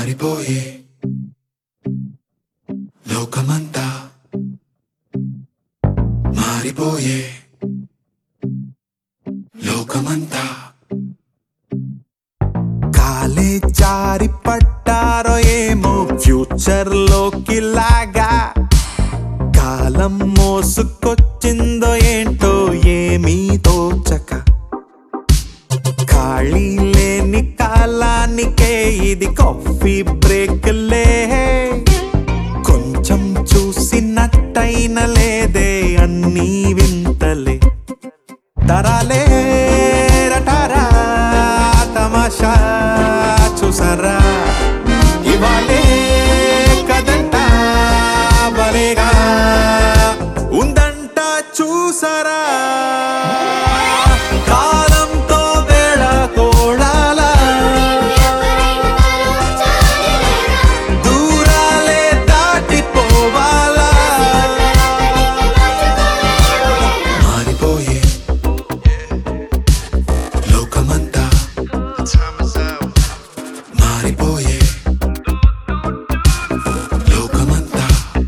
మారిపోయే లోకమంతా మారిపోయే లోకమంతా కాలే జారి పట్టారో ఏమో ఫ్యూచర్ లోకి లాగా కాలం మోసుకొచ్చిందో ఏంటో ఏమీ తోచక ఖాళీ లేని కాలానికే ఇది కాఫీ బ్రేక్లే కొంచెం చూసినట్టయిన లేదే అన్నీ వింతలే తరాలే రటారా తమాషా చూసారా ఇవాళే కదంట బలేగా ఉందంట చూసారా కాలంతో వేళ కోడాలా దూరాలే దాటిపోవాలా మారిపోయే లోకమంతా మారిపోయే లోకమంతా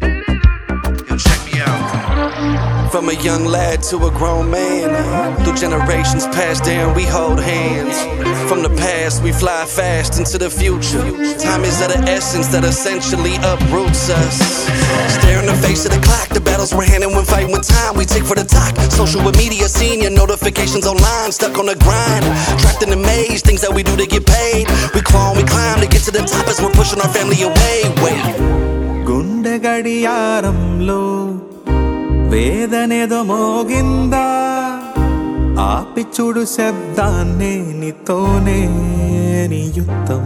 From a young lad to a grown man, through generations passed down, we hold hands. From the past, we fly fast into the future. Time is of the essence that essentially uproots us. Stare in the face of the clock, the battles we're handing when fighting with time. We take for the talk. Social media, seen your notifications online, stuck on the grind. Trapped in the maze, things that we do to get paid. We claw, we climb to get to the top as we're pushing our family away. Wait. గుండె గడియారంలో వేదనేదో మోగిందా ఆపిచుడు శబ్దాన్నే నీతోనే నీ యుద్ధం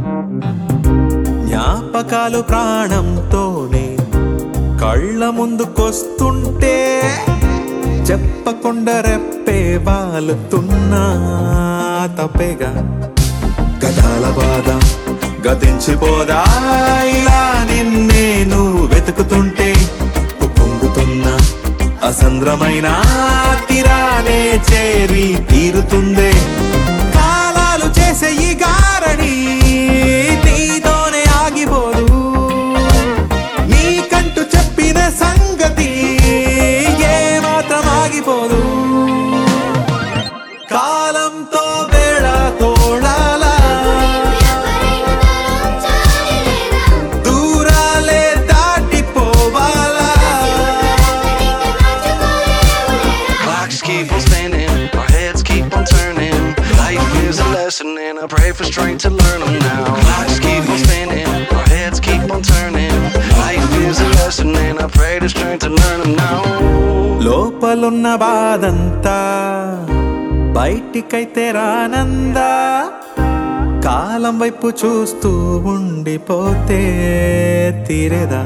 జ్ఞాపకాలు ప్రాణంతోనే కళ్ళ ముందుకొస్తుంటే చెప్పకుండా రెప్పే వాలుతున్నా తప్పేగా గదాల బాధ గతించిపోదా ఇలా నిన్నే నువ్వు వెతుకుతుంటే పొంగుతున్న అసంద్రమైన తీరానే చేరి తీరుతుందే కాలాలు చేసే ఈ గారడి నీతోనే ఆగిపోదు నీకంటూ చెప్పిన సంగతి ఏ మాత్రం ఆగిపోదు కాలంతో వేళ తోడాలా దూరాలే దాటిపోవాలా Clocks keep on spinning, our heads keep on turning. Life is a lesson, and I pray for strength to learn them now. Clocks keep on spinning, our heads keep on turning. Life is a lesson, and I pray for strength to learn them now. లోపలున్న బాధంతా బయటికైతే రానందా కాలం వైపు చూస్తూ ఉండిపోతే తీరేదా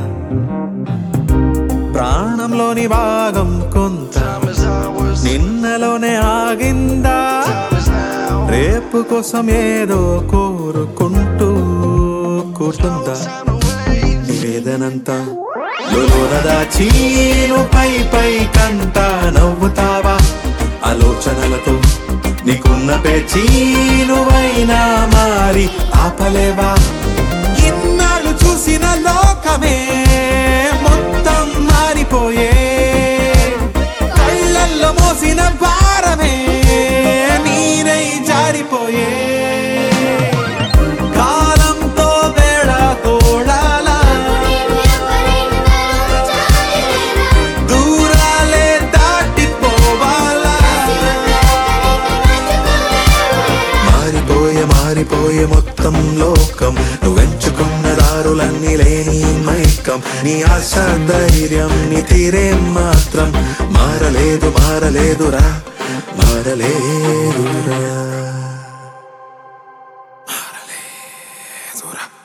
ప్రాణంలోని భాగం కొంత Time is ours, నిన్నలోనే ఆగిందా time is now. రేపు కోసం ఏదో కోరుకుంటూ కూర్చుందా Time to wait. నివేదనంతా లోన దాచి నువ్వు పై పై కంతా నవ్వుతావా ఆలోచనలతో నీకున్న పేచి నువ్వైనా మారి ఆపలేవా ఇన్నాళ్ళు చూసిన లోకమే మొత్తం మారిపోయే కళ్ళల్లో మోసిన భారమే నీనై జారిపోయే కాలంతో వేళ తోడాలా దూరాలే దాటిపోవాలా మారిపోయే మారిపోయే మొత్తం లోకం నువ్వెంచుకున్న దారులన్నీ లేని మైకం నీ ఆశ ధైర్యం నీ తీరే మాత్రం మారలేదు మారలేదురా మారలేదురా మారలేదురా